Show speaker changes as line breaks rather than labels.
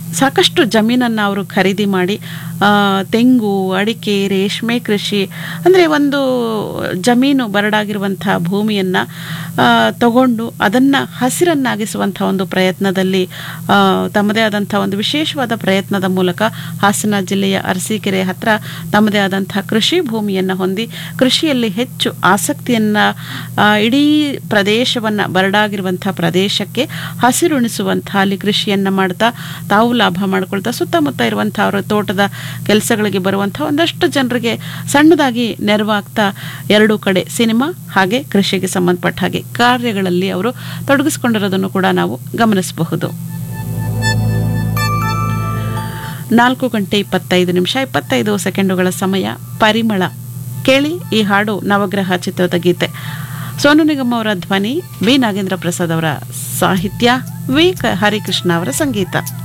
ಸಾಕಷ್ಟು ಜಮೀನನ್ನು ಅವರು ಖರೀದಿ ಮಾಡಿ ಆ, ತೆಂಗು ಅಡಿಕೆ ರೇಷ್ಮೆ ಕೃಷಿ ಅಂದರೆ ಒಂದು ಜಮೀನು ಬರಡಾಗಿರುವಂಥ ಭೂಮಿಯನ್ನು ತಗೊಂಡು ಅದನ್ನು ಹಸಿರನ್ನಾಗಿಸುವಂಥ ಒಂದು ಪ್ರಯತ್ನದಲ್ಲಿ ಆ, ತಮ್ಮದೇ ಆದಂಥ ಒಂದು ವಿಶೇಷವಾದ ಪ್ರಯತ್ನದ ಮೂಲಕ ಹಾಸನ ಜಿಲ್ಲೆಯ ಅರಸೀಕೆರೆ ಹತ್ರ ತಮ್ಮದೇ ಆದಂಥ ಕೃಷಿ ಭೂಮಿಯನ್ನು ಹೊಂದಿ ಕೃಷಿಯಲ್ಲಿ ಹೆಚ್ಚು ಆಸಕ್ತಿಯನ್ನು ಇಡೀ ಪ್ರದೇಶವನ್ನು ಬರಡಾಗಿರುವಂಥ ಪ್ರದೇಶಕ್ಕೆ ಹಸಿರುಣಿಸುವಂಥ ಅಲ್ಲಿ ಕೃಷಿಯನ್ನು ಮಾಡ್ತಾ ತಾವು ಲಾಭ ಮಾಡ್ಕೊಳ್ತಾ ಸುತ್ತಮುತ್ತ ಇರುವಂಥ ಅವರ ತೋಟದ ಕೆಲಸಗಳಿಗೆ ಬರುವಂಥ ಒಂದಷ್ಟು ಜನರಿಗೆ ಸಣ್ಣದಾಗಿ ನೆರವಾಗ್ತಾ ಎರಡೂ ಕಡೆ ಸಿನಿಮಾ ಹಾಗೆ ಕೃಷಿಗೆ ಸಂಬಂಧಪಟ್ಟ ಹಾಗೆ ಕಾರ್ಯಗಳಲ್ಲಿ ಅವರು ತೊಡಗಿಸಿಕೊಂಡಿರೋದನ್ನು ಕೂಡ ನಾವು ಗಮನಿಸಬಹುದು ನಾಲ್ಕು ಗಂಟೆ ಇಪ್ಪತ್ತೈದು ನಿಮಿಷ ಇಪ್ಪತ್ತೈದು ಸೆಕೆಂಡುಗಳ ಸಮಯ ಪರಿಮಳ ಕೇಳಿ ಈ ಹಾಡು ನವಗ್ರಹ ಚಿತ್ರದ ಗೀತೆ ಸೋನು ನಿಗಮ್ ಅವರ ಧ್ವನಿ ಬಿ ನಾಗೇಂದ್ರ ಪ್ರಸಾದ್ ಅವರ ಸಾಹಿತ್ಯ ವಿ ಕ- ಹರಿಕೃಷ್ಣ ಅವರ ಸಂಗೀತ